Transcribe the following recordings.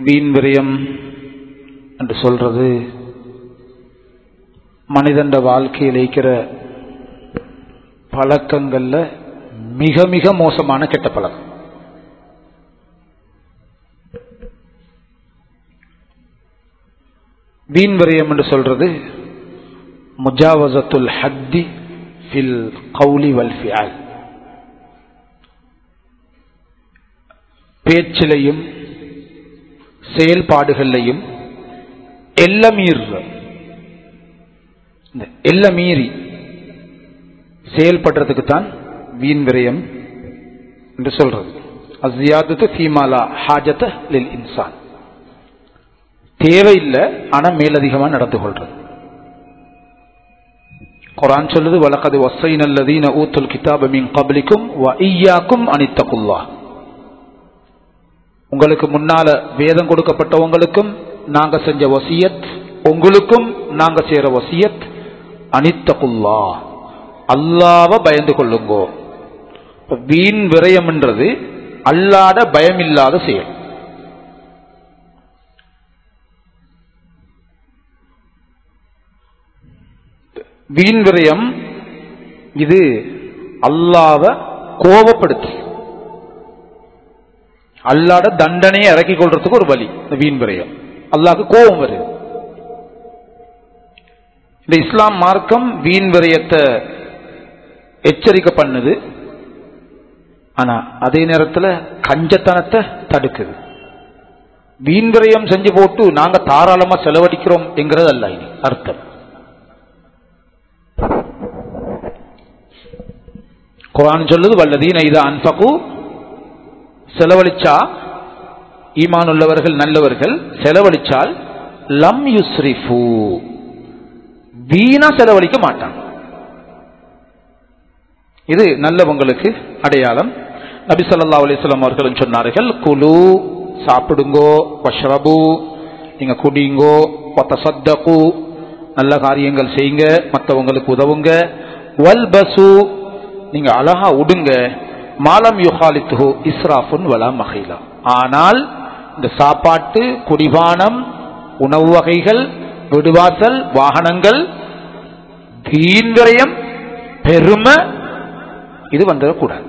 வீண் விரயம் என்று சொல்றது மனிதண்ட வாழ்க்கையில் இருக்கிற பழக்கங்கள்ல மிக மிக மோசமான கெட்ட பழக்கம் வீண் விரயம் என்று சொல்றது முஜாவசத்துல் ஹத்தி ஃபில் கௌலி வல் ஃபியால் பேச்சிலையும் செயல்பாடுகள்லையும் எல்லமீர் இந்த எல்லமீறி செயல்படுறதுக்கு தான் வீண் விரயம் என்று சொல்றது அசியாதத்து ஃபீமாலா ஹாஜத்த லில் இன்சான் தேவையில்லை ஆனா மேலதிகமா நடந்து கொள்றது குரான் சொல்லுது வலக்கது வசைன் அல்லதீன ஊத்துல் கிதாப மின் கபலிக்கும் வ ஈயாக்கும் அனித்தகுல்லா உங்களுக்கு முன்னால வேதம் கொடுக்கப்பட்டவங்களுக்கும் நாங்க செஞ்ச வசியத் உங்களுக்கும் நாங்க செய்யற வசியத் அனித்தகுல்லா அல்லாவ பயந்து கொள்ளுங்கோ வீண் விரயம்ன்றது அல்லாத பயமில்லாத செயல் வீண் விரயம் இது அல்லாவ கோபப்படுத்து அல்லாட தண்டனையை இறக்கி கொள்றதுக்கு ஒரு வழி இந்த வீண் விரயம் அல்லாக்கு கோபம் வருது இந்த இஸ்லாம் மார்க்கம் வீண் விரயத்தை எச்சரிக்கை பண்ணுது ஆனா அதே நேரத்தில் கஞ்சத்தனத்தை தடுக்குது வீண் விரயம் செஞ்சு போட்டு நாங்க தாராளமா செலவழிக்கிறோம் என்கிறது அல்ல இது அர்த்தம் குரான் சொல்லுது வல்லதீன இத அன்பகு செலவழிச்சா ஈமான் உள்ளவர்கள் நல்லவர்கள் செலவழிச்சால் லம் யுஸ்ரிஃபு வீணா செலவழிக்க மாட்டாங்க இது நல்லவங்களுக்கு அடையாளம் நபி சொல்லா அலிஸ்லாம் அவர்களும் சொன்னார்கள் குழு சாப்பிடுங்கோ வஷ்ரபு நீங்க குடிங்கோ சத்தகு நல்ல காரியங்கள் செய்யுங்க மற்றவங்களுக்கு உதவுங்க வல் பசு நீங்க அழகா உடுங்க மாலம் யுகாலித்து இஸ்ராஃபுன் வலா மகிலா ஆனால் இந்த சாப்பாட்டு குடிபானம் உணவு வகைகள் விடுவாசல் வாகனங்கள் வீண் விரயம் பெருமை இது வந்துடக்கூடாது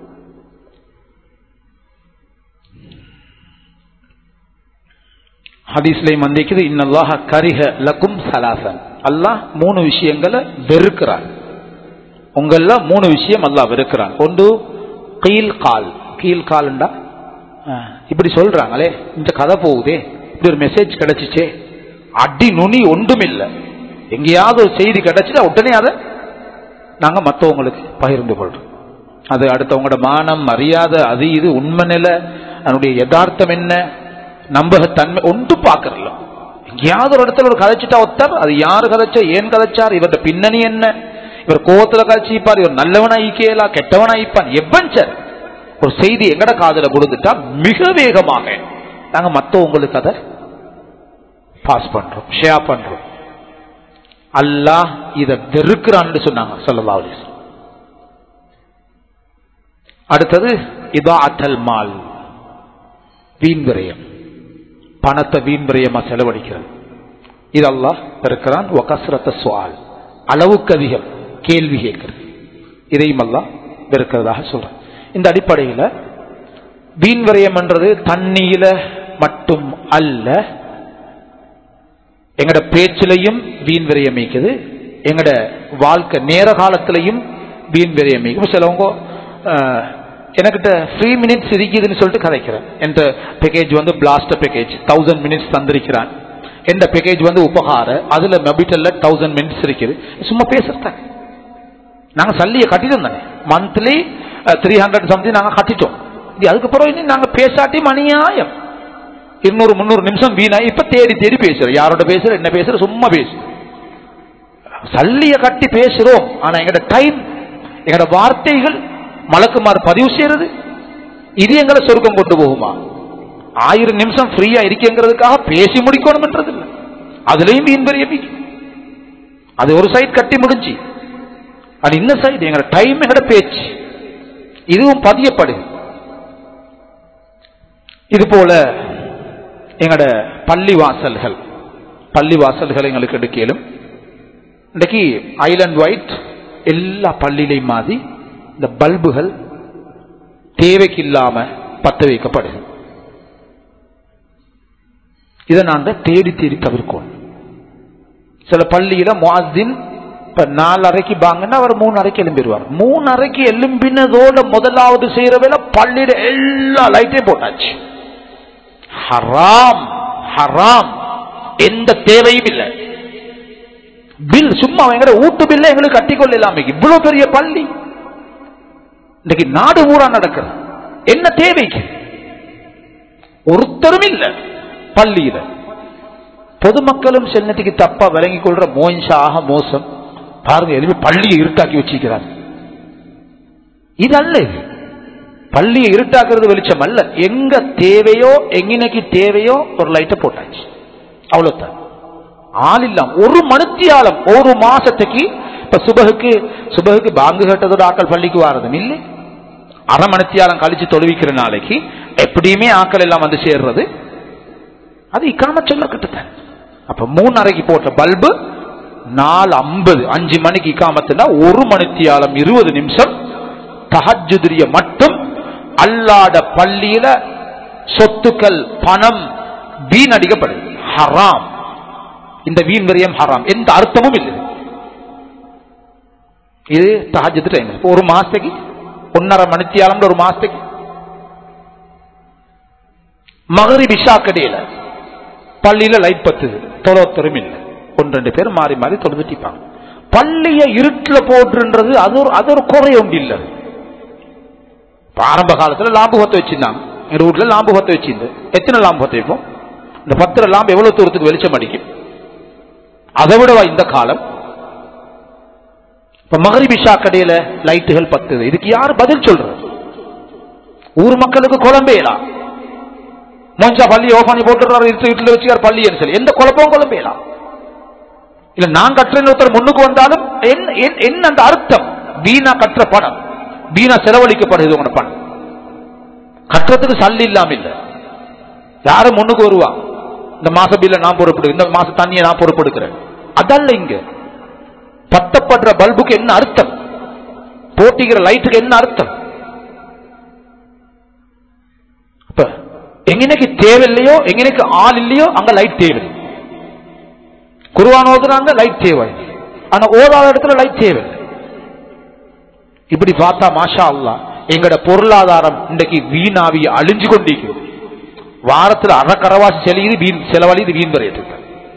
ஹதீஸ்லையும் வந்திக்குது இன்னல்லாஹ கரிஹ லக்கும் சலாசன் அல்லாஹ் மூணு விஷயங்களை வெறுக்கிறான் உங்கள மூணு விஷயம் அல்லாஹ் வெறுக்கிறான் ஒன்று கீழ் கால் கீழ் கால்ண்டா இப்படி சொல்றாங்களே இந்த கதை போகுதே இப்படி ஒரு மெசேஜ் கிடைச்சிச்சே அடி நுனி ஒன்றும் இல்லை எங்கேயாவது ஒரு செய்தி கிடைச்சிட்டா உடனே அதை நாங்க மற்றவங்களுக்கு பகிர்ந்து கொள்றோம் அது அடுத்தவங்களோட மானம் மரியாதை அது இது உண்மை நிலை அதனுடைய யதார்த்தம் என்ன நம்பகத்தன்மை ஒன்றும் பார்க்கறல எங்கேயாவது ஒரு இடத்துல ஒரு கதைச்சிட்டா ஒத்தர் அது யாரு கதைச்சா ஏன் கதைச்சார் இவருடைய பின்னணி என்ன இவர் கோவத்துல கதைச்சிப்பார் இவர் நல்லவனா ஈக்கேலா கெட்டவனா ஈப்பான் எவ்வன் சார் ஒரு செய்தி எங்கட காதல கொடுத்துட்டா மிக வேகமாக நாங்க மத்தவங்களுக்கு அதை பாஸ் பண்றோம் ஷேர் பண்றோம் அல்லாஹ் இதை வெறுக்கிறான்னு சொன்னாங்க சொல்லலா அலிஸ் அடுத்தது இதா அத்தல் மால் வீண் விரயம் பணத்தை வீண் விரயமா செலவழிக்கிறது இது அல்லாஹ் பெருக்கிறான் ஒகஸ்ரத்த சுவால் அளவுக்கு அதிகம் கேள்வி கேட்கிறது இதையும் அல்லாஹ் வெறுக்கிறதாக சொல்றான் இந்த அடிப்படையில் வீண் விரயம் என்றது தண்ணியில மட்டும் அல்ல எங்கட பேச்சிலையும் வீண் விரயமிக்குது எங்கட வாழ்க்கை நேர காலத்திலையும் வீண் விரயமிக்கும் சிலவங்க எனக்கிட்ட ஃப்ரீ மினிட்ஸ் இருக்குதுன்னு சொல்லிட்டு கதைக்கிறேன் என்ற பேக்கேஜ் வந்து பிளாஸ்டர் பேக்கேஜ் தௌசண்ட் மினிட்ஸ் தந்திருக்கிறான் எந்த பேக்கேஜ் வந்து உபகார அதுல மெபிட்டல்ல தௌசண்ட் மினிட்ஸ் இருக்குது சும்மா பேசுறேன் நாங்க சல்லியை கட்டிட்டோம் தானே மந்த்லி த்ரீ ஹண்ட்ரட் சம்திங் நாங்க கட்டிட்டோம் அதுக்கப்புறம் இனி நாங்க பேசாட்டி மணியாயம் இருநூறு முந்நூறு நிமிஷம் வீணாய் இப்ப தேடி தேடி பேசுறோம் யாரோட பேசுற என்ன பேசுற சும்மா பேசு சல்லிய கட்டி பேசுறோம் ஆனா எங்கட டைம் எங்கட வார்த்தைகள் மலக்குமார் பதிவு செய்யறது இது எங்களை சொருக்கம் கொண்டு போகுமா ஆயிரம் நிமிஷம் ஃப்ரீயா இருக்கேங்கிறதுக்காக பேசி முடிக்கணும்ன்றது இல்லை அதுலயும் வீண் பெரிய அது ஒரு சைட் கட்டி முடிஞ்சு அது இந்த சைடு எங்கட டைம் எங்கட பேச்சு இதுவும் பதியப்படுது இது போல எங்களோட பள்ளி வாசல்கள் பள்ளி வாசல்கள் எங்களுக்கு எடுக்கலும் இன்றைக்கு ஐலண்ட் ஒயிட் எல்லா பள்ளியிலையும் மாதிரி இந்த பல்புகள் தேவைக்கு இல்லாம பத்த வைக்கப்படுது இதை நாங்க தேடி தேடி தவிர்க்கணும் சில பள்ளியில முஅத்தின் இப்ப நாலு அறைக்கு பாங்கன்னா அவர் மூணு அறைக்கு எழும்பிடுவார் மூணு அறைக்கு எழும்பினதோட முதலாவது செய்யற வேலை பள்ளியில எல்லா லைட்டையும் போட்டாச்சு ஹராம் ஹராம் எந்த தேவையும் இல்லை பில் சும்மா எங்கட வீட்டு பில்ல எங்களுக்கு கட்டிக்கொள்ள இல்லாம இவ்வளவு பெரிய பள்ளி இன்னைக்கு நாடு ஊரா நடக்குது என்ன தேவைக்கு ஒருத்தரும் இல்ல பள்ளியில பொதுமக்களும் சென்னத்துக்கு தப்பா விளங்கிக் கொள்ற மோயின்ஷாக மோசம் பாருங்க எதுவுமே பள்ளியை இருட்டாக்கி வச்சிருக்கிறாங்க இது அல்ல இது பள்ளியை இருட்டாக்குறது வெளிச்சம் அல்ல எங்க தேவையோ எங்கினைக்கு தேவையோ ஒரு லைட்டை போட்டாச்சு அவ்வளவுதான் ஆள் இல்லாம ஒரு மணித்தியாலம் ஒரு மாசத்துக்கு இப்ப சுபகுக்கு சுபகுக்கு பாங்கு கட்டதோட ஆக்கள் பள்ளிக்கு வாரதும் இல்லை அரை மணித்தியாலம் கழிச்சு தொழுவிக்கிற நாளைக்கு எப்படியுமே ஆக்கள் எல்லாம் வந்து சேர்றது அது இக்காம சொல்ல கட்டுத்தேன் அப்ப மூணு அறைக்கு போட்ட பல்பு நாலு ஐம்பது அஞ்சு மணிக்கு இக்காமத்துனா ஒரு மணித்தியாலம் இருபது நிமிஷம் தஹஜுதிரிய மட்டும் அல்லாட பள்ளியில சொத்துக்கள் பணம் வீணடிக்கப்படுது ஹராம் இந்த வீண் விரயம் ஹராம் எந்த அர்த்தமும் இல்லை இது தஹஜத்து டைம் ஒரு மாசத்துக்கு ஒன்னரை மணித்தியாலம் ஒரு மாசத்துக்கு மகரி விஷா கடையில பள்ளியில லைட் பத்துது தொலைத்தரும் இல்லை ஒன்று ரெண்டு பேர் மாறி மாறி தொழுதுட்டிப்பாங்க பள்ளிய இருட்டுல போட்டுன்றது அது ஒரு அது ஒரு குறை ஒன்று இல்லை இப்ப ஆரம்ப காலத்துல லாம்பு பத்த வச்சிருந்தாங்க எங்க வீட்டுல லாம்பு பத்த வச்சிருந்து எத்தனை லாம்பு பத்த வைப்போம் இந்த பத்திர லாம்பு எவ்வளவு தூரத்துக்கு வெளிச்சம் அடிக்கும் அதை விடவா இந்த காலம் இப்ப மகரிபிஷா கடையில லைட்டுகள் பத்துது இதுக்கு யார் பதில் சொல்றது ஊர் மக்களுக்கு குழம்பேலாம் மோஞ்சா பள்ளி ஓ பண்ணி போட்டுறாரு இருட்டு வீட்டுல வச்சுக்கார் பள்ளின்னு சொல்லி எந்த குழப்பமும் குழம்பேலாம் இல்ல நான் கட்டுறேன்னு ஒருத்தர் முன்னுக்கு வந்தாலும் என்ன என்ன- என்ன அந்த அர்த்தம் வீணா கட்டுற பணம் வீணா செலவழிக்கப்படுது உங்களோட பணம் கட்டுறதுக்கு சல்லி இல்லாம இல்ல யாரும் முன்னுக்கு வருவா இந்த மாச பில்ல நான் பொறுப்பெடு இந்த மாச தண்ணியை நான் பொறுப்பெடுக்கிறேன் அதல்ல இங்க பத்தப்படுற பல்புக்கு என்ன அர்த்தம் போட்டிக்கிற லைட்டுக்கு என்ன அர்த்தம் அப்ப எங்கனைக்கு தேவையில்லையோ எங்கனைக்கு ஆள் இல்லையோ அங்க லைட் தேவை குருவான் ஓதுறாங்க லைட் தேவை ஆனா ஓதாத இடத்துல லைட் தேவை இப்படி பார்த்தா மாஷா அல்லா எங்கட பொருளாதாரம் இன்றைக்கு வீணாவி அழிஞ்சு கொண்டிருக்கிறது வாரத்துல அரை கரவாசி செலவிது வீண் செலவழிது வீண் வரையத்துக்கு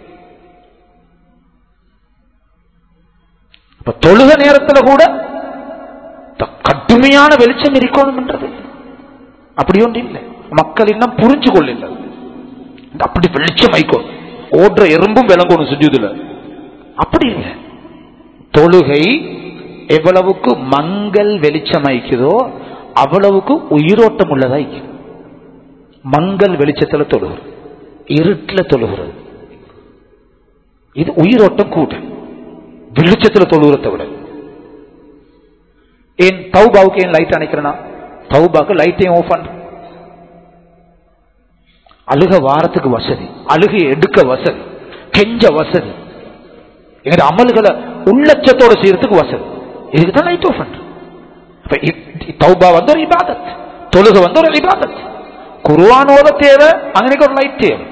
இப்ப தொழுக நேரத்துல கூட த- கடுமையான வெளிச்சம் இருக்கணும்ன்றது அப்படி ஒன்று இல்லை மக்கள் இன்னும் புரிஞ்சு கொள்ள அப்படி வெளிச்சம் வைக்கும் ஓடுற எறும்பும் விளங்கணும் சுஜூதுல அப்படி இல்லை தொழுகை எவ்வளவுக்கு மங்கள் வெளிச்சம் ஐக்குதோ அவ்வளவுக்கு உயிரோட்டம் உள்ளதா ஐக்கும் மங்கள் வெளிச்சத்துல தொழுகிறது இருட்டுல தொழுகிறது இது உயிரோட்டம் கூட வெளிச்சத்துல தொழுகிறத விட ஏன் தௌபாவுக்கு ஏன் லைட் அணைக்கிறனா தௌபாக்கு லைட்டையும் ஆஃப் பண்ற அழுக வாரத்துக்கு வசதி அழுகை எடுக்க வசதி கெஞ்ச வசதி எங்க அமல்களை உள்ளச்சத்தோட செய்யறதுக்கு வசதி இதுக்கு தான் லைட் ஆஃப் பண்ற அப்ப இ- தௌபா வந்து ஒரு இபாதத் தொழுக வந்து ஒரு இபாதத் குருவானோட தேவை அங்கனைக்கு ஒரு லைட் தேவை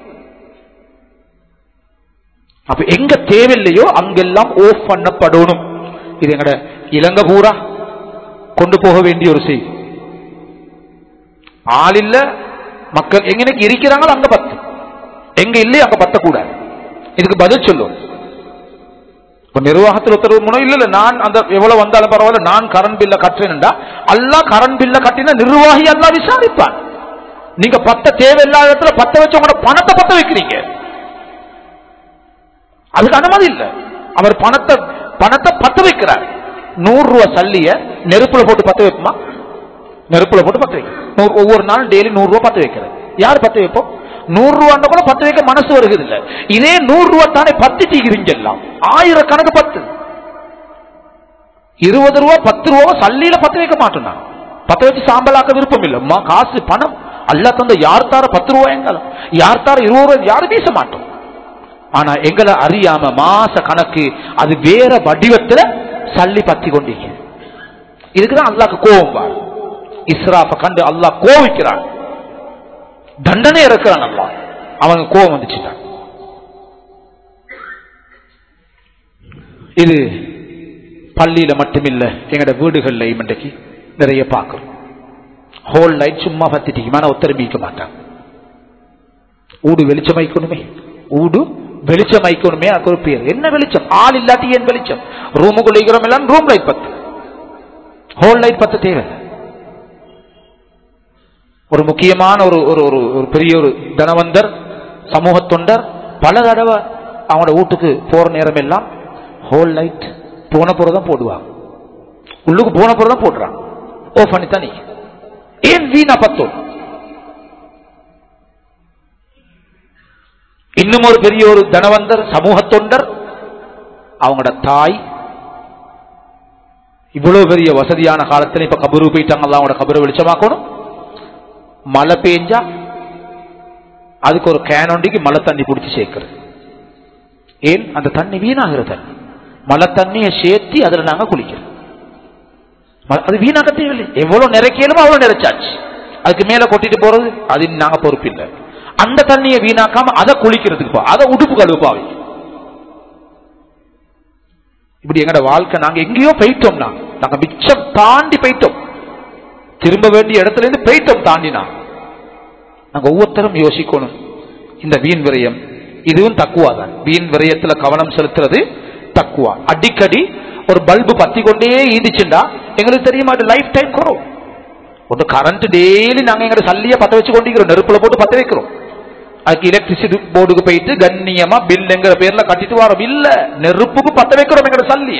அப்ப எங்க தேவையில்லையோ அங்கெல்லாம் ஆஃப் பண்ணப்படணும் இது எங்கட இலங்கை பூரா கொண்டு போக வேண்டிய ஒரு செய்தி ஆள் இல்ல மக்கள் எங்கனைக்கு இருக்கிறாங்களோ அங்க பத்து எங்க இல்லையோ அங்க பத்தக்கூடாது இதுக்கு பதில் சொல்லும் இப்ப நிர்வாகத்தில் ஒருத்தர் முனை இல்ல இல்ல நான் அந்த எவ்வளவு வந்தாலும் பரவாயில்ல நான் கரண்ட் பில்ல கட்டுறேன்டா அல்லா கரண்ட் பில்ல கட்டின நிர்வாகி எல்லாம் விசாரிப்பான் நீங்க பத்த தேவையில்லாத இடத்துல பத்த வச்சு உங்களோட பணத்தை பத்த வைக்கிறீங்க அதுக்கு அனுமதி இல்ல அவர் பணத்தை பணத்தை பத்த வைக்கிறார் நூறு ரூபாய் சல்லிய நெருப்புல போட்டு பத்த வைக்குமா நெருப்புல போட்டு பத்த வைக்கும் நூறு ஒவ்வொரு நாளும் டெய்லி நூறு ரூபாய் பத்த வைக்கிறது யார் பத்த வைப்போம் நூறு ரூபாய் கூட பத்து வைக்க மனசு வருகிறது இல்ல இதே நூறு ரூபாய் தானே பத்து தீக்கிறீங்க எல்லாம் ஆயிரக்கணக்கு பத்து இருபது ரூபா பத்து ரூபா சல்லியில பத்து வைக்க மாட்டோம் நான் பத்து வச்சு சாம்பலாக்க விருப்பம் இல்ல அம்மா, காசு பணம் அல்லா தந்த யார் தார பத்து ரூபாய்ங்காலும் யார் தார இருபது ரூபாய் யாரும் வீச மாட்டோம் ஆனா எங்களை அறியாம மாச கணக்கு அது வேற வடிவத்துல சல்லி பத்தி கொண்டீங்க இதுக்குதான் அல்லாக்கு கோபம் பாரு இஸ்ராஃப கண்டு அல்லாஹ் கோவிக்கிறான் தண்டனை இறக்குறான் அல்லாஹ் அவங்க கோபம் வந்துச்சுட்டான் இது பள்ளியில மட்டுமில்ல எங்கட வீடுகள்ல இன்றைக்கு நிறைய பார்க்கிறோம் ஹோல் லைட் சும்மா பத்திட்டு மன ஒத்தரமிக்க மாட்டாங்க ஊடு வெளிச்சம் வைக்கணுமே ஊடு வெளிச்சம் வைக்கணுமே அதுக்கு ஒரு பேர் என்ன வெளிச்சம் ஆள் இல்லாட்டி ஏன் வெளிச்சம் ரூமுக்குள்ள இருக்கிறோம் எல்லாம் ரூம் லைட் பத்து ஹோல் லைட் பத்து தேவை ஒரு முக்கியமான ஒரு ஒரு ஒரு ஒரு பெரிய ஒரு தனவந்தர் சமூக தொண்டர் பல தடவை அவங்களோட வீட்டுக்கு போற நேரம் எல்லாம் ஹோல் லைட் போன தான் போடுவாங்க உள்ளுக்கு போன தான் போடுறாங்க ஓ பண்ணி தனி ஏன் வீணா பத்தோம் இன்னும் ஒரு பெரிய ஒரு தனவந்தர் சமூக தொண்டர் அவங்களோட தாய் இவ்வளவு பெரிய வசதியான காலத்துல இப்ப கபரு போயிட்டாங்க அவங்களோட கபரு வெளிச்சமாக்கணும் மழை பெஞ்சா அதுக்கு ஒரு கேனொண்டிக்கு மழை தண்ணி பிடிச்சி சேர்க்கிறது ஏன் அந்த தண்ணி வீணாகிற தண்ணி மழை தண்ணியை சேர்த்தி அதுல நாங்க குளிக்கிறோம் ம- அது வீணாக்க தேவையில்லை எவ்வளவு நிறைக்கலுமோ அவ்வளவு நிறைச்சாச்சு அதுக்கு மேல கொட்டிட்டு போறது அது நாங்க பொறுப்பில்லை அந்த தண்ணியை வீணாக்காம அதை குளிக்கிறதுக்கு போ அதை உடுப்பு கழுவுப்பாவை இப்படி எங்கட வாழ்க்கை நாங்க எங்கேயோ போயிட்டோம்னா நாங்க மிச்சம் தாண்டி போயிட்டோம் திரும்ப வேண்டிய இடத்துல இருந்து போயிட்டோம் தாண்டினா நாங்க ஒவ்வொருத்தரும் யோசிக்கணும் இந்த வீண் விரயம் இதுவும் தக்குவா தான் வீண் விரயத்துல கவனம் செலுத்துறது தக்குவா அடிக்கடி ஒரு பல்பு பத்தி கொண்டே ஈதிச்சுண்டா எங்களுக்கு தெரியுமா அது லைஃப் டைம் குறவும் ஒரு கரண்ட் டெய்லி நாங்க எங்க சல்லிய பத்த வச்சு கொண்டிருக்கிறோம் நெருப்புல போட்டு பத்த வைக்கிறோம் அதுக்கு எலக்ட்ரிசிட்டி போர்டுக்கு போயிட்டு கண்ணியமா பில் என்கிற பேர்ல கட்டிட்டு வரோம் இல்ல நெருப்புக்கு பத்த வைக்கிறோம் எங்க சல்லிய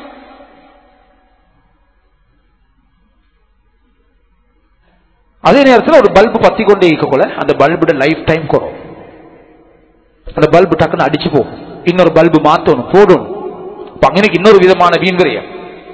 அதே நேரத்தில் ஒரு பல்பு பத்தி கொண்டே இருக்கக்குள்ள அந்த பல்புட லைஃப் டைம் குறவும் அந்த பல்பு டக்குன்னு அடிச்சு போகும் இன்னொரு பல்பு மாத்தணும் போடணும் அப்ப அங்கனைக்கு இன்னொரு விதமான வீண் விரயம்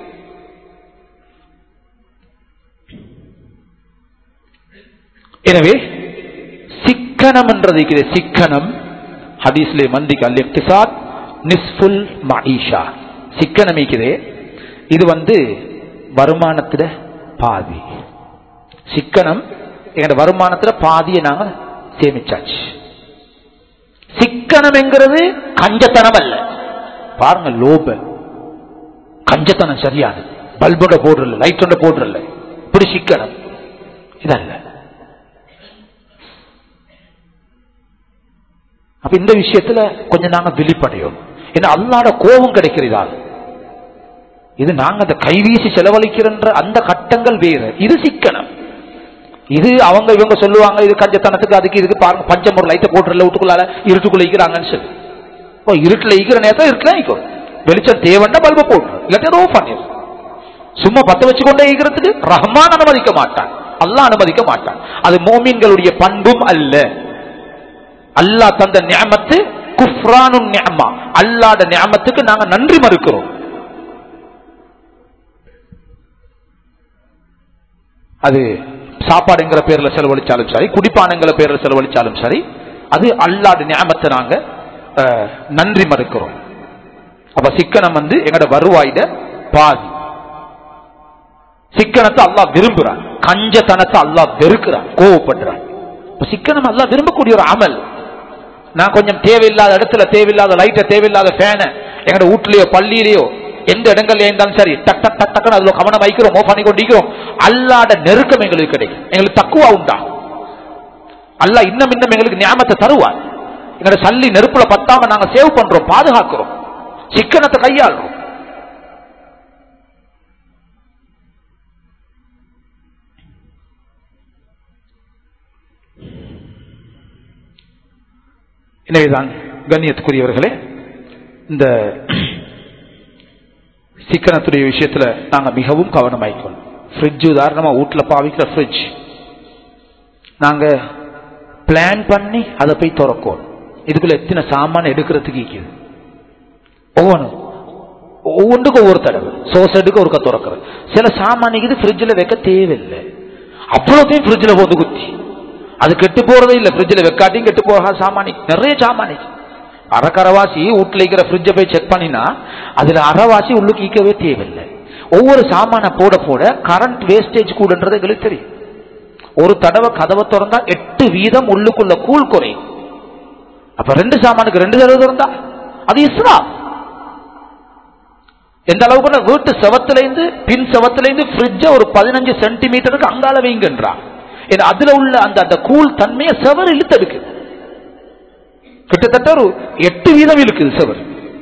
எனவே சிக்கனம் என்றது இருக்கிற சிக்கனம் ஹதீஸ்லே மந்திக்கு அல் இக்திசாத் நிஸ்ஃபுல் மஈஷா சிக்கனம் இருக்கிறே இது வந்து வருமானத்துல பாதி சிக்கனம் எங்க வருமானத்துல பாதியை நாங்க சேமிச்சாச்சு சிக்கனம் என்கிறது கஞ்சத்தனம் அல்ல பாருங்க லோப கஞ்சத்தனம் சரியான பல்போட போடுறல லைட்டோட போடுறல இப்படி சிக்கனம் இதல்ல அப்ப இந்த விஷயத்துல கொஞ்சம் நாங்க விழிப்படையும் ஏன்னா அல்லாட கோபம் கிடைக்கிறதால் இது நாங்க அந்த கைவீசி செலவழிக்கிற அந்த கட்டங்கள் வேறு இது சிக்கனம் இது அவங்க இவங்க சொல்லுவாங்க இது கஞ்சத்தனத்துக்கு அதுக்கு இதுக்கு பாருங்க பஞ்சம் ஒரு லைட்டை போட்டுறல வீட்டுக்குள்ளால இருட்டுக்குள்ள ஈக்கிறாங்கன்னு சொல்லி ஓ இருட்டுல ஈக்கிற நேரத்தில் இருட்டுல ஈக்கும் வெளிச்சம் தேவைன்னா பல்ப போட்டு இல்லாட்டி ரோ பண்ணிடு சும்மா பத்த வச்சுக்கொண்டே ஈக்கிறதுக்கு ரஹ்மான் அனுமதிக்க மாட்டான் அல்லாஹ் அனுமதிக்க மாட்டான் அது மோமீன்களுடைய பண்பும் அல்ல அல்லாஹ் தந்த நியமத்து குஃப்ரானு நியமா அல்லாத நியமத்துக்கு நாங்க நன்றி மறுக்கிறோம் அது சாப்பாடுங்கிற பேர்ல செலவழிச்சாலும் சரி குடிப்பானங்கிற பேர்ல செலவழிச்சாலும் சரி அது அல்லாத நியமத்தை நாங்க அஹ், நன்றி மறுக்கிறோம் அப்ப சிக்கனம் வந்து எங்கட வருவாயிட பாதி சிக்கனத்தை அல்லாஹ் விரும்புறான் கஞ்சத்தனத்தை அல்லாஹ் வெறுக்கிறான் கோவப்படுறான் இப்ப சிக்கனம் அல்லாஹ் விரும்பக்கூடிய ஒரு அமல் நான் கொஞ்சம் தேவையில்லாத இடத்துல தேவையில்லாத லைட்டை தேவையில்லாத ஃபேனை எங்கட வீட்லயோ பள்ளியிலயோ எந்த இடங்கள்ல இருந்தாலும் சரி டக் டக் டக் டக்குன்னு அதுல கவனம் வைக்கிறோம் ஓ பண்ணி கொண்டிருக்கிறோம் அல்லாத நெருக்கம் எங்களுக்கு கிடைக்கும் எங்களுக்கு தக்குவா உண்டா அல்லாஹ் இன்னும் இன்னும் எங்களுக்கு ஞாபகத்தை தருவார் எங்களோட சல்லி நெருப்புல பத்தாம நாங்க சேவ் பண்றோம் பாதுகாக்கிறோம் சிக்கனத்தை கையாளுறோம் எனவேதான் கண்ணியத்துக்குரியவர்களே இந்த சிக்கனத்துடைய விஷயத்துல நாங்க மிகவும் கவனமாய்க்கணும் ஃப்ரிட்ஜ் உதாரணமா வீட்டுல பாவிக்கிற ஃப்ரிட்ஜ் நாங்க பிளான் பண்ணி அதை போய் திறக்கணும் இதுக்குள்ள எத்தனை சாமான் எடுக்கிறதுக்கு இருக்குது ஒவ்வொன்றும் ஒவ்வொன்றுக்கும் ஒவ்வொரு தடவை சோசைட்டுக்கு ஒருக்க திறக்கிறது சில சாமானிக்கு ஃப்ரிட்ஜில் வைக்க தேவையில்லை அவ்வளோத்தையும் ஃப்ரிட்ஜில் போட்டு குத்தி அது கெட்டு போறதே இல்ல ஃப்ரிட்ஜில் வெக்காட்டியும் கெட்டு போக சாமானி நிறைய சாமானி அரைக்கரவாசி வீட்டுல இருக்கிற ஃப்ரிட்ஜை போய் செக் பண்ணினா அதுல அரைவாசி உள்ளுக்கு ஈக்கவே தேவையில்லை ஒவ்வொரு சாமான போட போட கரண்ட் வேஸ்டேஜ் கூடன்றது எங்களுக்கு தெரியும் ஒரு தடவை கதவை திறந்தா எட்டு வீதம் உள்ளுக்குள்ள கூழ் குறையும் அப்ப ரெண்டு சாமானுக்கு ரெண்டு தடவை திறந்தா அது இஸ்ரா எந்த அளவுக்கு வீட்டு செவத்திலேருந்து பின் செவத்திலேருந்து ஃப்ரிட்ஜ ஒரு பதினஞ்சு சென்டிமீட்டருக்கு அங்கால வைங்கன்றான் ஏன்னா அதுல உள்ள அந்த அந்த கூழ் தன்மையை செவர் இழுத்தெடுக்கு கிட்டத்தட்ட ஒரு எட்டு வீதம் இழுக்குது செவர்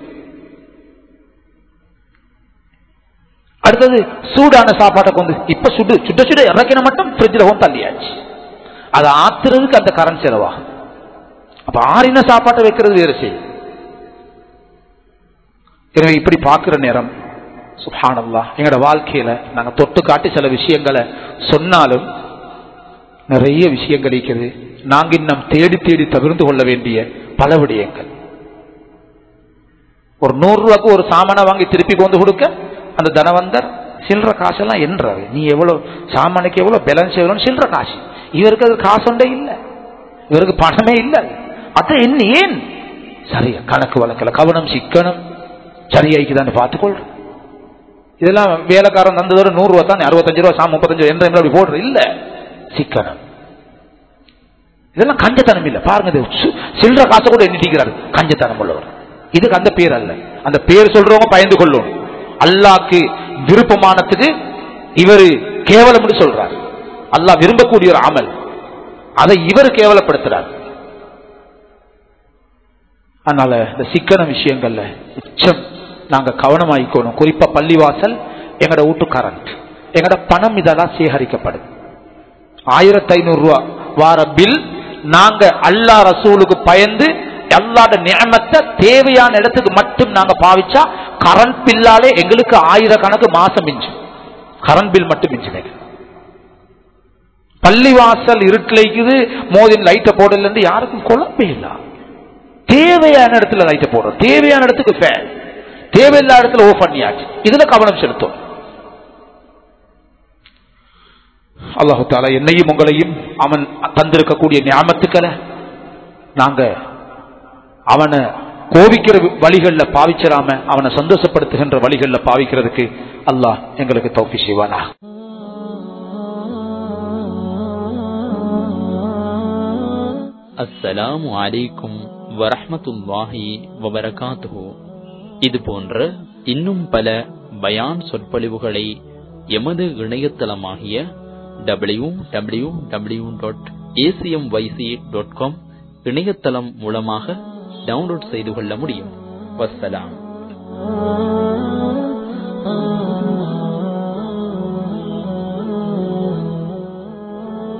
அடுத்தது சூடான சாப்பாட்டை கொண்டு இப்ப சுடு சுட சுட இறக்கின மட்டும் ஃப்ரிட்ஜில் கொண்டு தள்ளியாச்சு அதை ஆத்துறதுக்கு அந்த கரண்ட் செலவாகும் அப்ப ஆறின சாப்பாட்டை வைக்கிறது வேறு செய்யும் எனவே இப்படி பார்க்கிற நேரம் சுபானல்லா எங்களோட வாழ்க்கையில நாங்க தொட்டு காட்டி சில விஷயங்களை சொன்னாலும் நிறைய விஷயங்கள் இருக்கிறது நாங்க இன்னும் தேடி தேடி தவிர்த்து கொள்ள வேண்டிய பல விடயங்கள் ஒரு நூறு ரூபாய்க்கு ஒரு சாமானை வாங்கி திருப்பி கொண்டு கொடுக்க அந்த தனவந்தர் சில்லற காசெல்லாம் என்றாரு நீ எவ்வளவு சாமானுக்கு எவ்வளவு பேலன்ஸ் எவ்வளவு சில்லற காசு இவருக்கு அது காசு ஒன்றே இல்லை இவருக்கு பணமே இல்லை அது என்ன ஏன் சரியா கணக்கு வழக்கல கவனம் சிக்கனம் சரியாய்க்குதான் பார்த்துக்கொள்றேன் இதெல்லாம் வேலைக்காரன் தந்ததோட நூறு ரூபா தான் அறுபத்தஞ்சு ரூபா சா முப்பத்தஞ்சு என்ற அப்படி போடுற இல்ல சிக்கனம் இதெல்லாம் கஞ்சத்தனம் இல்ல பாருங்க இது சு- சில்லற காசை கூட எண்ணிட்டிக்கிறாரு கஞ்சத்தனம் உள்ளவர் இதுக்கு அந்த பேர் அல்ல அந்த பேர் சொல்றவங்க பயந்து கொள்ளும் அல்லாக்கு விருப்பமானதுக்கு இவரு கேவலம் சொல்றார் அல்லாஹ் விரும்பக்கூடிய ஒரு அமல் அதை இவர் கேவலப்படுத்துறார் அதனால இந்த சிக்கன விஷயங்கள்ல உச்சம் நாங்க கவனமாயிக்கணும் குறிப்பா பள்ளிவாசல் எங்கட வீட்டு கரண்ட் எங்கட பணம் இதெல்லாம் சேகரிக்கப்படுது ஆயிரத்தி ஐநூறு ரூபா வார பில் நாங்க அல்லா ரசூலுக்கு பயந்து அல்லாட நியமத்தை தேவையான இடத்துக்கு மட்டும் நாங்க பாவிச்சா கரண்ட் பில்லாலே எங்களுக்கு ஆயிரக்கணக்கு மாசம் மிஞ்சும் கரண்ட் பில் மட்டும் மிஞ்சுமே பள்ளிவாசல் இருட்டிலைக்குது மோதின் லைட்டை போடல இருந்து யாருக்கும் குழப்பே இல்ல தேவையான இடத்துல லைட்டை போடுறோம் தேவையான இடத்துக்கு ஃபேன் தேவையில்லாத இடத்துல ஓஃப் பண்ணியாச்சு இதுல கவனம் செலுத்தும் அல்லாஹு தாலா என்னையும் உங்களையும் அவன் தந்திருக்கக்கூடிய ஞாபகத்துக்களை நாங்க அவனை கோபிக்கிற வழிகள்ல பாவிச்சிடாம அவனை சந்தோஷப்படுத்துகின்ற வழிகள்ல பாவிக்கிறதுக்கு அல்லாஹ் எங்களுக்கு தௌஃபி செய்வானா அஸ்ஸலாமு அலைக்கும் வரஹ்மத்துல்லாஹி வபரகாத்துஹு இது போன்ற இன்னும் பல பயான் சொற்பொழிவுகளை எமது இணையதளமாகிய W W W dot ACM YC dot com இணையதளம் மூலமாக டவுன்லோட் செய்து கொள்ள முடியும் வஸ்ஸலாம்